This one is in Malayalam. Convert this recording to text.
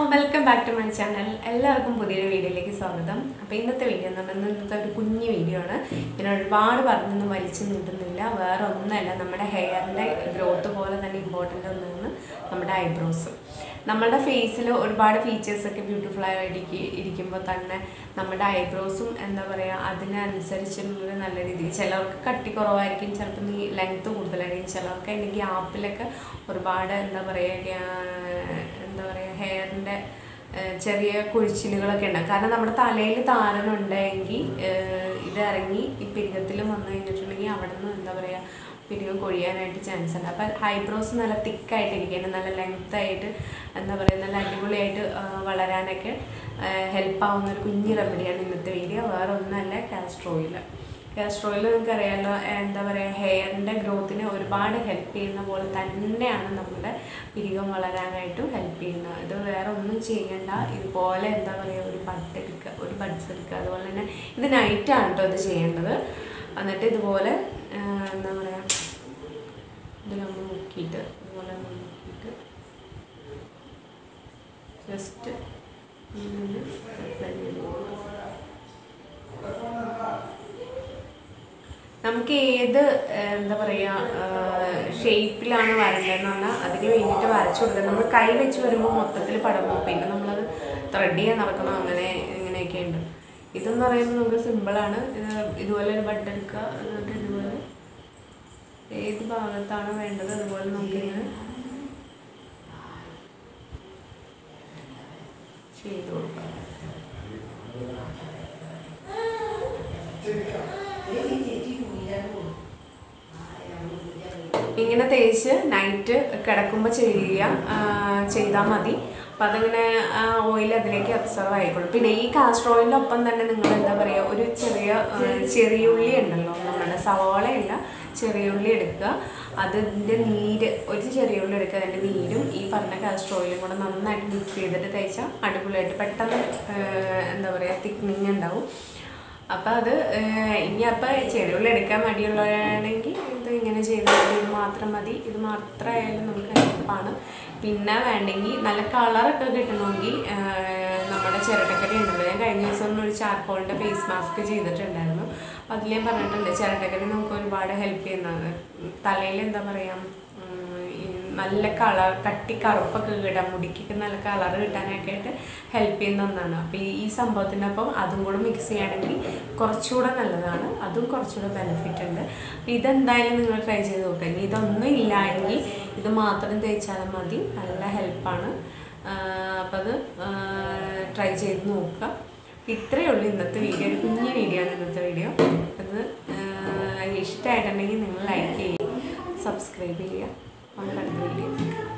welcome back to my channel എല്ലാവർക്കും പുതിയൊരു വീഡിയോയിലേക്ക് സ്വാഗതം അപ്പോൾ ഇന്നത്തെ വീഡിയോ എന്ന് പറഞ്ഞാൽ ഇന്നത്തെ ഒരു കുഞ്ഞു വീഡിയോ ആണ് ഞാൻ ഒരുപാട് പറഞ്ഞൊന്നും വലിച്ചു നീട്ടുന്നില്ല വേറെ ഒന്നല്ല നമ്മുടെ ഹെയറിൻ്റെ ഗ്രോത്ത് പോലെ തന്നെ ഇമ്പോർട്ടൻ്റ് ഒന്നാണ് നമ്മുടെ ഐബ്രോസ് നമ്മുടെ ഫേസിൽ ഒരുപാട് ഫീച്ചേഴ്സൊക്കെ ബ്യൂട്ടിഫുൾ ആയിട്ട് ഇരിക്കുമ്പോൾ തന്നെ നമ്മുടെ ഐബ്രോസും എന്താ പറയുക അതിനനുസരിച്ചുള്ള നല്ല രീതിയിൽ ചിലർക്ക് കട്ടി കുറവായിരിക്കും ചിലപ്പോൾ ഈ ലെങ്ത്ത് കൂടുതലായിരിക്കും ചിലർക്ക് അതിൻ്റെ ഗ്യാപ്പിലൊക്കെ ഒരുപാട് എന്താ പറയുക എന്താ പറയുക ഹെയറിൻ്റെ ചെറിയ കുഴിച്ചിലുകളൊക്കെ ഉണ്ടാകും കാരണം നമ്മുടെ തലയിൽ താരനുണ്ടെങ്കിൽ ഇത് ഇറങ്ങി ഈ പിരികത്തിലും വന്നു കഴിഞ്ഞിട്ടുണ്ടെങ്കിൽ അവിടെ നിന്ന് എന്താ പറയുക പിരികം കൊഴിയാനായിട്ട് ചാൻസ് ഉണ്ട് അപ്പം ഐബ്രോസ് നല്ല തിക്കായിട്ടിരിക്കണം നല്ല ലെങ്ത് ആയിട്ട് എന്താ പറയുക നല്ല അടിപൊളിയായിട്ട് ആ, വളരാനൊക്കെ ഹെൽപ്പ് ആവുന്ന ഒരു കുഞ്ഞു റെമഡിയാണ് ഇന്നത്തെ വീഡിയോ വേറെ ഒന്നല്ല കാസ്ട്രോ ഓയിൽ കാസ്ട്രോ ഓയിൽ നിങ്ങൾക്ക് അറിയാമല്ലോ എന്താ പറയുക ഹെയറിൻ്റെ ഗ്രോത്തിനെ ഒരുപാട് ഹെൽപ്പ് ചെയ്യുന്ന പോലെ തന്നെയാണ് നമ്മുടെ പിരികം വളരാനായിട്ടും ഹെൽപ്പ് ചെയ്യുന്നത് ഇത് വേറെ ഒന്നും ചെയ്യണ്ട ഇതുപോലെ എന്താ പറയുക ഒരു ബഡ് എടുക്കുക ഒരു ബഡ്സ് എടുക്കുക അതുപോലെ തന്നെ ഇത് നൈറ്റാണ് കേട്ടോ ഇത് ചെയ്യേണ്ടത് എന്നിട്ട് ഇതുപോലെ ആ, എന്താ പറയുക ഇതിലൊന്ന് മുക്കിയിട്ട് ഇതുപോലെ ഒന്ന് മുക്കിയിട്ട് ജസ്റ്റ് നമുക്ക് ഏത് ഏഹ്, എന്താ പറയുക ഷേപ്പിലാണ് വരേണ്ടതെന്ന് പറഞ്ഞാൽ അതിന് വേണ്ടിയിട്ട് വരച്ചു കൊടുക്കുക നമ്മൾ കൈ വെച്ച് വരുമ്പോൾ മൊത്തത്തിൽ പടങ്ങും പിന്നെ നമ്മളത് ത്രെഡ് ചെയ്യാൻ നടക്കണം അങ്ങനെ ഇങ്ങനെയൊക്കെ ഉണ്ട് ഇതെന്ന് പറയുമ്പോൾ നമുക്ക് സിമ്പിളാണ് ഇത് ഇതുപോലെ ഒരു ബട്ടൺ എടുക്കുക എന്നിട്ട് ഇതുപോലെ ഏത് ഭാഗത്താണ് വേണ്ടത് അതുപോലെ നമുക്കിങ്ങനെ ചെയ്ത് കൊടുക്കാം ഇങ്ങനെ തേച്ച് നൈറ്റ് കിടക്കുമ്പോൾ ചെയ്യുക ചെയ്താൽ മതി അപ്പം അതിങ്ങനെ ഓയിൽ അതിലേക്ക് അബ്സർവ് ആയിക്കോളും പിന്നെ ഈ കാസ്റ്റർ ഓയിലിൻ്റെ ഒപ്പം തന്നെ നിങ്ങൾ എന്താ പറയുക ഒരു ചെറിയ ആ, ചെറിയുള്ളി ഉണ്ടല്ലോ നമ്മുടെ സവാളയല്ല ചെറിയുള്ളി എടുക്കുക അതിൻ്റെ നീര് ഒരു ചെറിയുള്ളി എടുക്കുക അതിൻ്റെ നീരും ഈ പറഞ്ഞ കാസ്റ്റർ ഓയിലും കൂടെ നന്നായിട്ട് മിക്സ് ചെയ്തിട്ട് തേച്ചാൽ അടിപൊളിയായിട്ട് പെട്ടെന്ന് ആ, എന്താ പറയുക തിക്നിങ് ഉണ്ടാവും അപ്പം അത് ഏഹ്, ഇനി അപ്പം ചെടികൾ എടുക്കാൻ മടിയുള്ളവരാണെങ്കിൽ ഇത് ഇങ്ങനെ ചെയ്താൽ മതി ഇത് മാത്രം മതി ഇത് മാത്രമായാലും നമുക്ക് ഹെൽപ്പാണ് പിന്നെ വേണ്ടെങ്കിൽ നല്ല കളറൊക്കെ കിട്ടണമെങ്കിൽ ഏഹ്, നമ്മുടെ ചിരട്ടക്കരി ഉണ്ടല്ലോ ഞാൻ കഴിഞ്ഞ ദിവസം ഒന്ന് ഒരു ചാർക്കോളിൻ്റെ ഫേസ് മാസ്ക് ചെയ്തിട്ടുണ്ടായിരുന്നു അപ്പം അതിൽ ഞാൻ പറഞ്ഞിട്ടുണ്ട് ചിരട്ടക്കരി നമുക്ക് ഒരുപാട് ഹെൽപ്പ് ചെയ്യുന്നതാണ് തലയിൽ എന്താ പറയുക ഉം, ഈ നല്ല കളർ കട്ടി കറുപ്പൊക്കെ കിട്ടാൻ മുടിക്കൊക്കെ നല്ല കളർ കിട്ടാനൊക്കെ ആയിട്ട് ഹെൽപ്പ് ചെയ്യുന്ന ഒന്നാണ് അപ്പോൾ ഈ ഈ സംഭവത്തിൻ്റെ ഒപ്പം അതും കൂടെ മിക്സ് ചെയ്യുകയാണെങ്കിൽ കുറച്ചുകൂടെ നല്ലതാണ് അതും കുറച്ചുകൂടെ ബെനിഫിറ്റ് ഉണ്ട് അപ്പോൾ ഇതെന്തായാലും നിങ്ങൾ ട്രൈ ചെയ്ത് നോക്കുക ഇനി ഇതൊന്നും ഇല്ല എങ്കിൽ ഇത് മാത്രം തേച്ചാലും മതി നല്ല ഹെൽപ്പാണ് അപ്പോൾ അത് ട്രൈ ചെയ്ത് നോക്കുക ഇത്രയേ ഉള്ളൂ ഇന്നത്തെ വീഡിയോ ഒരു കുഞ്ഞു വീഡിയോ ആണ് ഇന്നത്തെ വീഡിയോ അത് ഇഷ്ടമായിട്ടുണ്ടെങ്കിൽ നിങ്ങൾ ലൈക്ക് ചെയ്യുക സബ്സ്ക്രൈബ് ചെയ്യുക നമുക്ക് അടുത്ത വീഡിയോ